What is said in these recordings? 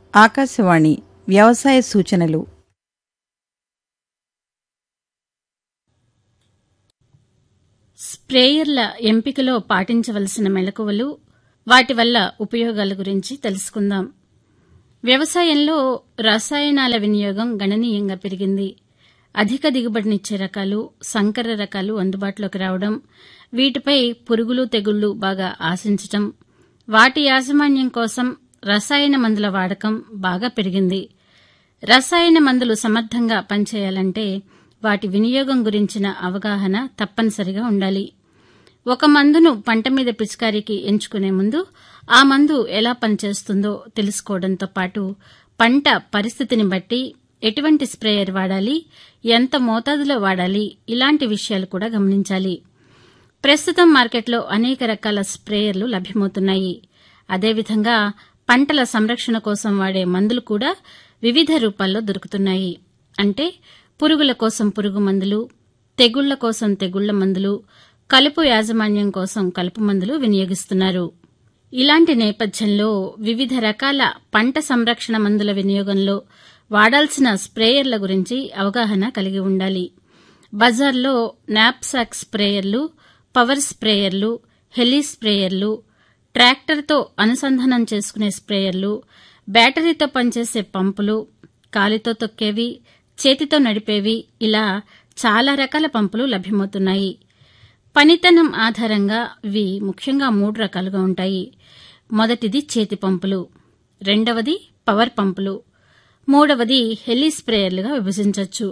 ఆకాశవాణి వ్యవసాయ సూచనలు స్ప్రేయర్ల ఎంపికలో పాటించవలసిన మెలకువలు వాటి వల్ల ఉపయోగాల గురించి తెలుసుకుందాం వ్యవసాయంలో రసాయనాల వినియోగం గణనీయంగా పెరిగింది అధిక దిగుబడినిచ్చే రకాలు సంకర రకాలు అందుబాటులోకి రావడం వీటిపై పురుగులు తెగుళ్లు బాగా ఆశించటం వాటి యాజమాన్యం కోసం రసాయన మందుల వాడకం బాగా పెరిగింది రసాయన మందులు సమర్థంగా పనిచేయాలంటే వాటి వినియోగం గురించిన అవగాహన తప్పనిసరిగా ఉండాలి ఒక మందును పంట మీద పిచికారీకి ఎంచుకునే ముందు ఆ మందు ఎలా పనిచేస్తుందో తెలుసుకోవడంతో పాటు పంట పరిస్థితిని బట్టి ఎటువంటి స్ప్రేయర్ వాడాలి ఎంత మోతాదులో వాడాలి ఇలాంటి విషయాలు కూడా గమనించాలి ప్రస్తుతం మార్కెట్లో అనేక రకాల స్ప్రేయర్లు లభ్యమవుతున్నాయి అదేవిధంగా పంటల సంరక్షణ కోసం వాడే మందులు కూడా వివిధ రూపాల్లో దొరుకుతున్నాయి అంటే పురుగుల కోసం పురుగు మందులు తెగుళ్ల కోసం తెగుళ్ల మందులు కలుపు యాజమాన్యం కోసం కలుపు మందులు వినియోగిస్తున్నారు ఇలాంటి నేపథ్యంలో వివిధ రకాల పంట సంరక్షణ మందుల వినియోగంలో వాడాల్సిన స్ప్రేయర్ల గురించి అవగాహన కలిగి ఉండాలి బజార్లో నాప్సాక్ స్ప్రేయర్లు పవర్ స్ప్రేయర్లు హెలీ స్ప్రేయర్లు ట్రాక్టర్తో అనుసంధానం చేసుకునే స్ప్రేయర్లు బ్యాటరీతో పనిచేసే పంపులు కాలితో తొక్కేవి చేతితో నడిపేవి ఇలా చాలా రకాల పంపులు లభ్యమవుతున్నాయి పనితనం ఆధారంగా ఇవి ముఖ్యంగా మూడు రకాలుగా ఉంటాయి మొదటిది చేతి పంపులు రెండవది పవర్ పంపులు మూడవది హెలీ స్ప్రేయర్లుగా విభజించవచ్చు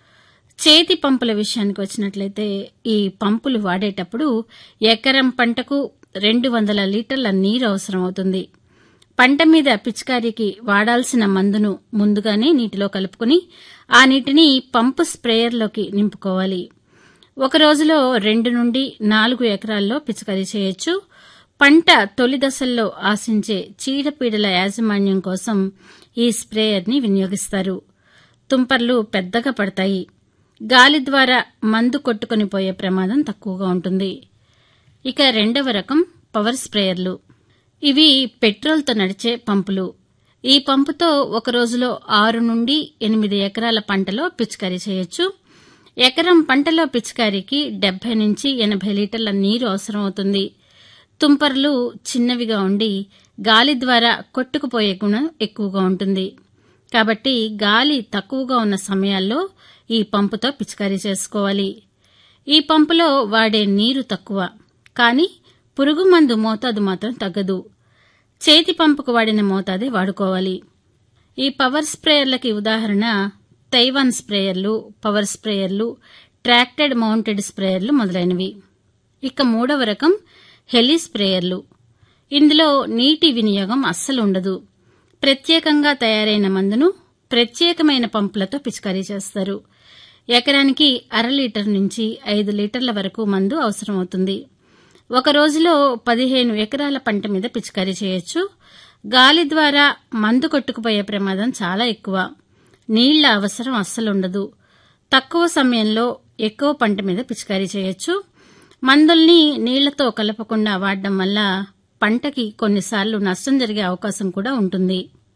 చేతి పంపుల విషయానికి వచ్చినట్లయితే ఈ పంపులు వాడేటప్పుడు ఎకరం పంటకు రెండు వందల లీటర్ల నీరు అవసరం అవుతుంది పంట మీద పిచికారీకి వాడాల్సిన మందును ముందుగానే నీటిలో కలుపుకుని ఆ నీటిని పంపు స్ప్రేయర్లోకి నింపుకోవాలి ఒక రోజులో రెండు నుండి నాలుగు ఎకరాల్లో పిచికారీ చేయొచ్చు పంట తొలి దశల్లో ఆశించే చీడపీడల యాజమాన్యం కోసం ఈ స్ప్రేయర్ని వినియోగిస్తారు తుంపర్లు పెద్దగా పడతాయి గాలి ద్వారా మందు కొట్టుకొని పోయే ప్రమాదం తక్కువగా ఉంటుంది ఇక రెండవ రకం పవర్ స్ప్రేయర్లు ఇవి పెట్రోల్తో నడిచే పంపులు ఈ పంపుతో ఒక రోజులో ఆరు నుండి ఎనిమిది ఎకరాల పంటలో పిచికారీ చేయొచ్చు ఎకరం పంటలో పిచికారీకి డెబ్బై నుంచి ఎనభై లీటర్ల నీరు అవసరం అవుతుంది తుంపర్లు చిన్నవిగా ఉండి గాలి ద్వారా కొట్టుకుపోయే గుణం ఎక్కువగా ఉంటుంది కాబట్టి గాలి తక్కువగా ఉన్న సమయాల్లో ఈ పంపుతో పిచికారీ చేసుకోవాలి ఈ పంపులో వాడే నీరు తక్కువ కానీ పురుగు మందు మోతాదు మాత్రం తగ్గదు చేతి పంపుకు వాడిన మోతాదే వాడుకోవాలి ఈ పవర్ స్ప్రేయర్లకి ఉదాహరణ తైవాన్ స్ప్రేయర్లు పవర్ స్ప్రేయర్లు ట్రాక్టెడ్ మౌంటెడ్ స్ప్రేయర్లు మొదలైనవి ఇక మూడవ రకం హెలీ స్ప్రేయర్లు ఇందులో నీటి వినియోగం అస్సలు ఉండదు ప్రత్యేకంగా తయారైన మందును ప్రత్యేకమైన పంపులతో పిచికారీ చేస్తారు ఎకరానికి అర లీటర్ నుంచి ఐదు లీటర్ల వరకు మందు అవసరమవుతుంది ఒక రోజులో పదిహేను ఎకరాల పంట మీద పిచికారీ చేయొచ్చు గాలి ద్వారా మందు కొట్టుకుపోయే ప్రమాదం చాలా ఎక్కువ నీళ్ల అవసరం అస్సలుండదు తక్కువ సమయంలో ఎక్కువ పంట మీద పిచికారీ చేయొచ్చు మందుల్ని నీళ్లతో కలపకుండా వాడడం వల్ల పంటకి కొన్నిసార్లు నష్టం జరిగే అవకాశం కూడా ఉంటుంది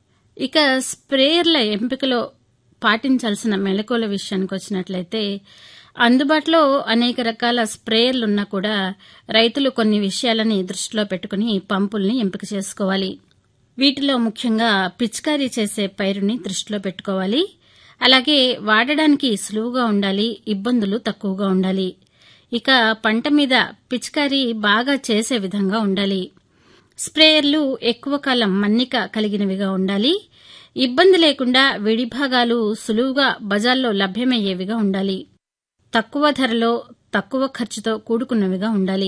ఇక స్ప్రేయర్ల ఎంపికలో పాటించాల్సిన మెలకువల విషయానికి వచ్చినట్లయితే అందుబాటులో అనేక రకాల స్ప్రేయర్లున్నా కూడా రైతులు కొన్ని విషయాలని దృష్టిలో పెట్టుకుని పంపుల్ని ఎంపిక చేసుకోవాలి వీటిలో ముఖ్యంగా పిచికారీ చేసే పైరుని దృష్టిలో పెట్టుకోవాలి అలాగే వాడడానికి సులువుగా ఉండాలి ఇబ్బందులు తక్కువగా ఉండాలి ఇక పంట మీద పిచికారీ బాగా చేసే విధంగా ఉండాలి స్ప్రేయర్లు ఎక్కువ కాలం మన్నిక కలిగినవిగా ఉండాలి ఇబ్బంది లేకుండా విడిభాగాలు సులువుగా బజార్లో లభ్యమయ్యేవిగా ఉండాలి తక్కువ ధరలో తక్కువ ఖర్చుతో కూడుకున్నవిగా ఉండాలి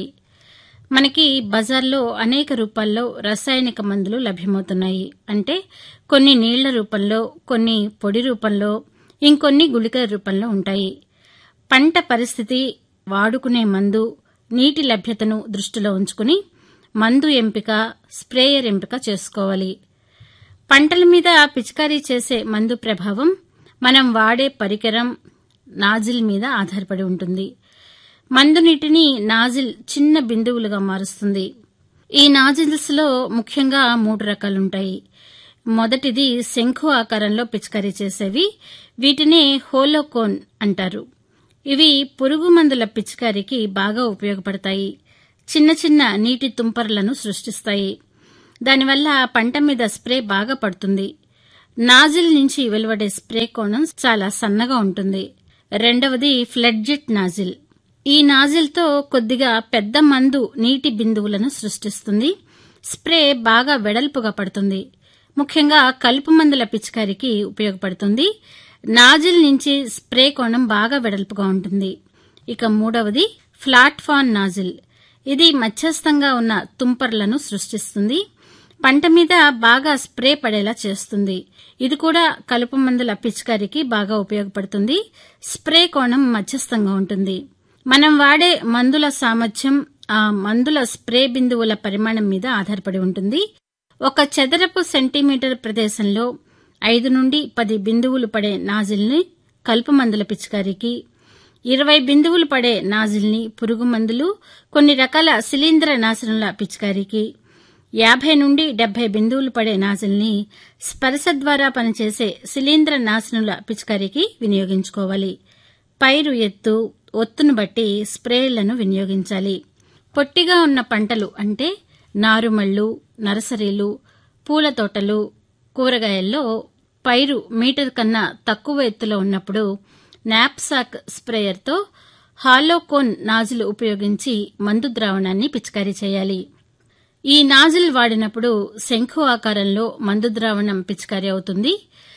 మనకి బజార్లో అనేక రూపాల్లో రసాయనిక మందులు లభ్యమవుతున్నాయి అంటే కొన్ని నీళ్ల రూపంలో కొన్ని పొడి రూపంలో ఇంకొన్ని గుళికల రూపంలో ఉంటాయి పంట పరిస్థితి వాడుకునే మందు నీటి లభ్యతను దృష్టిలో ఉంచుకుని మందు ఎంపిక స్ప్రేయర్ ఎంపిక చేసుకోవాలి పంటల మీద పిచికారీ చేసే మందు ప్రభావం మనం వాడే పరికరం నాజిల్ మీద ఆధారపడి ఉంటుంది మందు నీటిని నాజిల్ చిన్న బిందువులుగా మారుస్తుంది ఈ నాజిల్స్లో ముఖ్యంగా మూడు రకాలుంటాయి మొదటిది శంఖు ఆకారంలో పిచికారీ చేసేవి వీటిని హోలోకోన్ అంటారు ఇవి పురుగు మందుల పిచికారీకి బాగా ఉపయోగపడతాయి చిన్న చిన్న నీటి తుంపరలను సృష్టిస్తాయి దానివల్ల పంట మీద స్ప్రే బాగా పడుతుంది నాజిల్ నుంచి వెలువడే స్ప్రే కోణం చాలా సన్నగా ఉంటుంది రెండవది ఫ్లడ్జెట్ నాజిల్ ఈ నాజిల్తో కొద్దిగా పెద్ద మందు నీటి బిందువులను సృష్టిస్తుంది స్ప్రే బాగా వెడల్పుగా పడుతుంది ముఖ్యంగా కలుపు మందుల పిచికారికి ఉపయోగపడుతుంది నాజిల్ నుంచి స్ప్రే కోణం బాగా వెడల్పుగా ఉంటుంది ఇక మూడవది ఫ్లాట్ఫాన్ నాజిల్ ఇది మధ్యస్థంగా ఉన్న తుంపర్లను సృష్టిస్తుంది పంట మీద బాగా స్ప్రే పడేలా చేస్తుంది ఇది కూడా కలుపు మందుల పిచికారికి బాగా ఉపయోగపడుతుంది స్ప్రే కోణం మధ్యస్థంగా ఉంటుంది మనం వాడే మందుల సామర్థ్యం ఆ మందుల స్ప్రే బిందువుల పరిమాణం మీద ఆధారపడి ఉంటుంది ఒక చదరపు సెంటీమీటర్ ప్రదేశంలో ఐదు నుండి పది బిందువులు పడే నాజిల్ని కలుపు మందుల పిచికారికి ఇరవై బిందువులు పడే నాజిల్ని పురుగు మందులు కొన్ని రకాల శిలీంద్ర నాశనుల పిచికారికి యాభై నుండి డెబ్బై బిందువులు పడే నాజిల్ని స్పర్శ ద్వారా పనిచేసే శిలీంద్ర నాశనుల పిచికారికి వినియోగించుకోవాలి పైరు ఎత్తు ఒత్తును బట్టి స్ప్రేలను వినియోగించాలి పొట్టిగా ఉన్న పంటలు అంటే నారుమళ్లు నర్సరీలు పూల తోటలు కూరగాయల్లో పైరు మీటర్ కన్నా తక్కువ ఎత్తులో ఉన్నప్పుడు నాప్సాక్ స్ప్రేయర్తో హాలోకోన్ నాజిల్ ఉపయోగించి మందు ద్రావణాన్ని పిచికారీ చేయాలి ఈ నాజిల్ వాడినప్పుడు శంఖు ఆకారంలో మందు ద్రావణం పిచికారీ అవుతుంది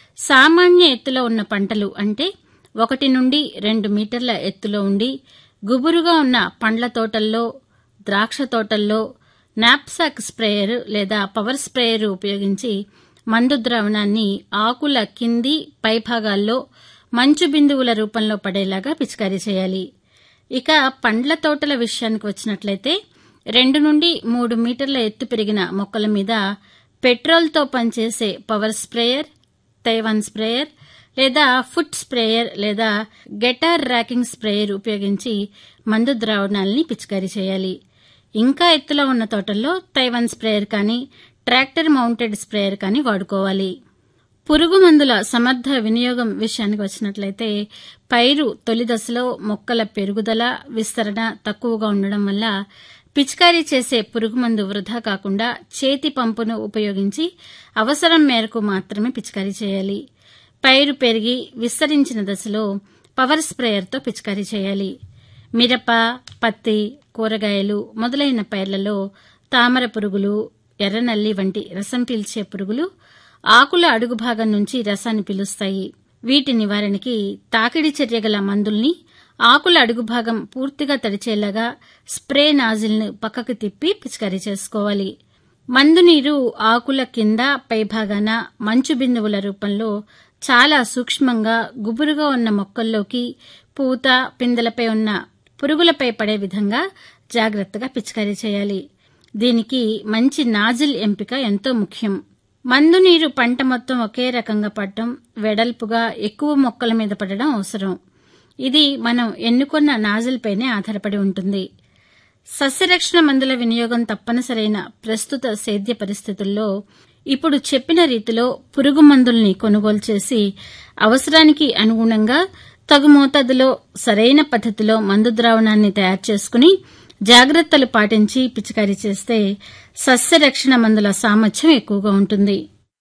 సామాన్య ఎత్తులో ఉన్న పంటలు అంటే ఒకటి నుండి రెండు మీటర్ల ఎత్తులో ఉండి గుబురుగా ఉన్న పండ్ల తోటల్లో ద్రాక్ష తోటల్లో నాప్సాక్ స్ప్రేయర్ లేదా పవర్ స్ప్రేయర్ ఉపయోగించి మందు ద్రావణాన్ని ఆకుల కింది పైభాగాల్లో మంచు బిందువుల రూపంలో పడేలాగా పిచికారీ చేయాలి ఇక పండ్ల తోటల విషయానికి వచ్చినట్లయితే రెండు నుండి మూడు మీటర్ల ఎత్తు పెరిగిన మొక్కల మీద పెట్రోల్తో పనిచేసే పవర్ స్ప్రేయర్ తైవాన్ స్ప్రేయర్ లేదా ఫుట్ స్ప్రేయర్ లేదా గెటార్ ర్యాకింగ్ స్ప్రేయర్ ఉపయోగించి మందు ద్రావణాలని పిచికారీ చేయాలి ఇంకా ఎత్తులో ఉన్న తోటల్లో తైవాన్ స్ప్రేయర్ కానీ ట్రాక్టర్ మౌంటెడ్ స్ప్రేయర్ కానీ వాడుకోవాలి పురుగు మందుల సమర్థ వినియోగం విషయానికి వచ్చినట్లయితే పైరు తొలి దశలో మొక్కల పెరుగుదల విస్తరణ తక్కువగా ఉండడం వల్ల పిచికారీ చేసే పురుగు మందు వృధా కాకుండా చేతి పంపును ఉపయోగించి అవసరం మేరకు మాత్రమే పిచికారీ చేయాలి పైరు పెరిగి విస్తరించిన దశలో పవర్ స్ప్రేయర్తో పిచికారీ చేయాలి మిరప పత్తి కూరగాయలు మొదలైన పైర్లలో తామర పురుగులు ఎర్రనల్లి వంటి రసం పీల్చే పురుగులు ఆకుల అడుగు భాగం నుంచి రసాన్ని పీలుస్తాయి వీటి నివారణకి తాకిడి చర్యగల మందుల్ని ఆకుల అడుగు భాగం పూర్తిగా తడిచేలాగా స్ప్రే నాజిల్ను పక్కకు తిప్పి పిచికారీ చేసుకోవాలి మందు నీరు ఆకుల కింద పైభాగాన మంచు బిందువుల రూపంలో చాలా సూక్ష్మంగా గుబురుగా ఉన్న మొక్కల్లోకి పూత పిందెలపై ఉన్న పురుగులపై పడే విధంగా జాగ్రత్తగా పిచికారీ చేయాలి దీనికి మంచి నాజిల్ ఎంపిక ఎంతో ముఖ్యం మందు నీరు పంట మొత్తం ఒకే రకంగా పడటం వెడల్పుగా ఎక్కువ మొక్కల మీద పడడం అవసరం ఇది మనం ఎన్నుకున్న నాజిల్ పైనే ఆధారపడి ఉంటుంది సస్యరక్షణ మందుల వినియోగం తప్పనిసరైన ప్రస్తుత సేద్య పరిస్థితుల్లో ఇప్పుడు చెప్పిన రీతిలో పురుగు మందుల్ని కొనుగోలు చేసి అవసరానికి అనుగుణంగా తగు మోతాదులో సరైన పద్దతిలో మందు ద్రావణాన్ని తయారు చేసుకుని జాగ్రత్తలు పాటించి పిచికారీ చేస్తే సస్యరక్షణ మందుల సామర్థ్యం ఎక్కువగా ఉంటుంది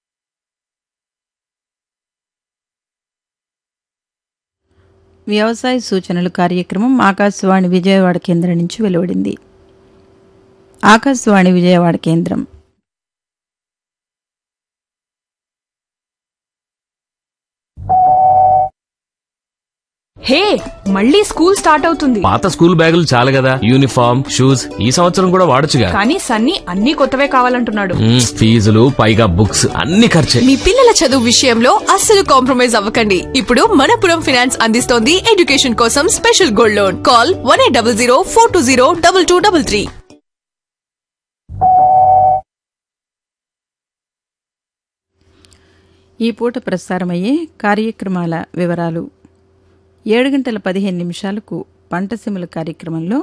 వ్యవసాయ సూచనలు కార్యక్రమం ఆకాశవాణి విజయవాడ కేంద్రం నుంచి వెలువడింది ఆకాశవాణి విజయవాడ కేంద్రం హే మళ్ళీ స్కూల్ స్టార్ట్ అవుతుంది పాత స్కూల్ బ్యాగులు చాలు కదా యూనిఫామ్ షూస్ ఈ సంవత్సరం కూడా వాడొచ్చుగా కానీ సన్నీ అన్ని కొత్తవే కావాలంటున్నాడు మ్మ్, ఫీజులు పైగా బుక్స్ అన్ని ఖర్చే మీ పిల్లల చదువు విషయంలో అస్సలు కాంప్రమైజ్ అవ్వకండి ఇప్పుడు మనపురం ఫినాన్స్ అందిస్తోంది ఎడ్యుకేషన్ కోసం special gold loan call one eight double zero four two zero double two double three ఈ పూట ప్రసారమయ్యే కార్యక్రమాల వివరాలు ఏడు గంటల పదిహేను నిమిషాలకు పంటసీమల కార్యక్రమంలో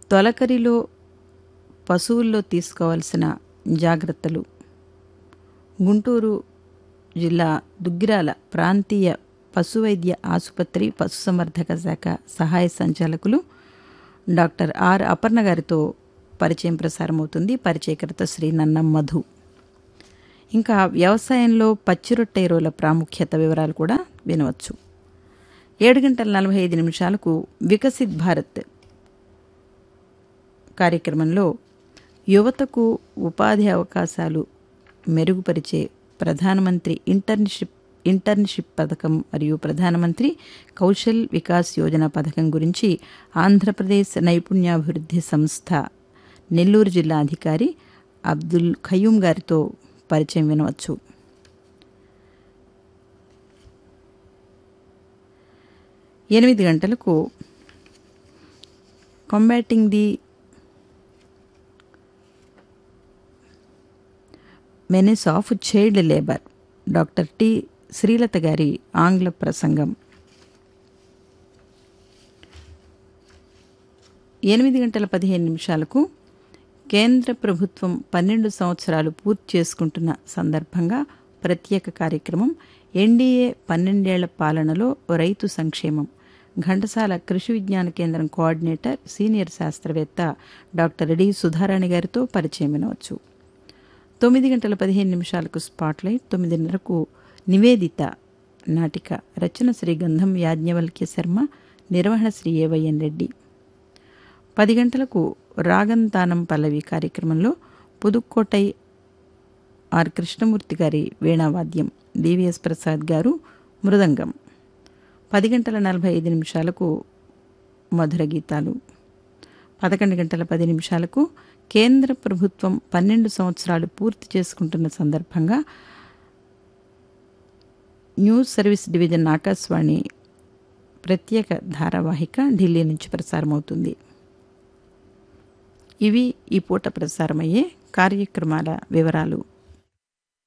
తొలకరిలో పశువుల్లో తీసుకోవాల్సిన జాగ్రత్తలు గుంటూరు జిల్లా దుగ్గిరాల ప్రాంతీయ పశువైద్య ఆసుపత్రి పశుసంవర్ధక శాఖ సహాయ సంచాలకులు డాక్టర్ ఆర్ అపర్ణ గారితో పరిచయం ప్రసారమవుతుంది పరిచయకర్త శ్రీ నన్నం మధు ఇంకా వ్యవసాయంలో పచ్చిరొట్టె ఎరువుల ప్రాముఖ్యత వివరాలు కూడా వినవచ్చు ఏడు గంటల నలభై ఐదు నిమిషాలకు వికసిత్ భారత్ కార్యక్రమంలో యువతకు ఉపాధి అవకాశాలు మెరుగుపరిచే ప్రధానమంత్రి ఇంటర్న్షిప్ ఇంటర్న్షిప్ పథకం మరియు ప్రధానమంత్రి కౌశల్ వికాస్ యోజన పథకం గురించి ఆంధ్రప్రదేశ్ నైపుణ్యాభివృద్ధి సంస్థ నెల్లూరు జిల్లా అధికారి అబ్దుల్ ఖయూం గారితో పరిచయం వినవచ్చు ఎనిమిది గంటలకు combating the menace of child labour doctor T Sreelatha గారి ఆంగ్ల ప్రసంగం ఎనిమిది గంటల పదిహేను నిమిషాలకు కేంద్ర ప్రభుత్వం పన్నెండు సంవత్సరాలు పూర్తి చేసుకుంటున్న సందర్భంగా ప్రత్యేక కార్యక్రమం ఎన్డీఏ పన్నెండేళ్ల పాలనలో రైతు సంక్షేమం ఘంటసాల కృషి విజ్ఞాన కేంద్రం కోఆర్డినేటర్ సీనియర్ శాస్త్రవేత్త డాక్టర్ డి సుధారాణి గారితో పరిచయం వినవచ్చు తొమ్మిది గంటల పదిహేను నిమిషాలకు స్పాట్లైట్ తొమ్మిదిన్నరకు నివేదిత నాటిక రచన శ్రీ గంధం యాజ్ఞవల్క్య శర్మ నిర్వహణ శ్రీ ఏవైఎన్ రెడ్డి పది గంటలకు రాగంతానం పల్లవి కార్యక్రమంలో పుదుక్కోటై ఆర్ కృష్ణమూర్తి గారి వీణావాద్యం బివిఎస్ ప్రసాద్ గారు మృదంగం పది గంటల నలభై ఐదు నిమిషాలకు మధుర గీతాలు పదకొండు గంటల పది నిమిషాలకు కేంద్ర ప్రభుత్వం పన్నెండు సంవత్సరాలు పూర్తి చేసుకుంటున్న సందర్భంగా న్యూస్ సర్వీస్ డివిజన్ ఆకాశవాణి ప్రత్యేక ధారావాహిక ఢిల్లీ నుంచి ప్రసారమవుతుంది ఇవి ఈ పూట ప్రసారమయ్యే కార్యక్రమాల వివరాలు